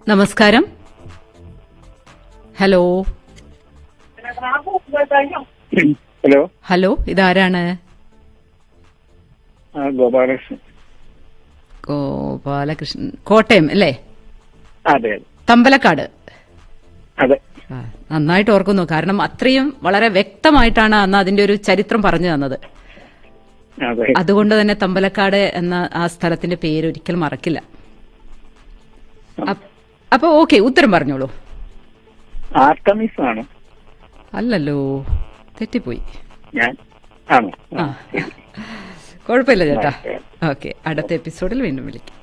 നമസ്കാരം hello hello hello ഇതാരാണ് ആ ഗോപാലകൃഷ്ണൻ ഗോപാലകൃഷ്ണൻ കോട്ടയം അല്ലേ അതെ തമ്പലക്കാട് അതെ ആ, നന്നായിട്ട് ഓർക്കുന്നു കാരണം അത്രയും വളരെ വ്യക്തമായിട്ടാണ് അന്ന് അതിന്റെ ഒരു ചരിത്രം പറഞ്ഞു തന്നത് അതെ അതുകൊണ്ട് തന്നെ തമ്പലക്കാട് എന്ന ആ സ്ഥലത്തിന്റെ പേര് ഒരിക്കലും മറക്കില്ല അപ്പ്- അപ്പൊ ഓക്കെ ഉത്തരം പറഞ്ഞോളൂ ആർട്ടമിസ് ആണ് അല്ലല്ലോ തെറ്റിപ്പോയി ഞാൻ ആണോ ആ കുഴപ്പമില്ല ചേട്ടാ ഓക്കെ അടുത്ത എപ്പിസോഡിൽ വീണ്ടും വിളിക്കാം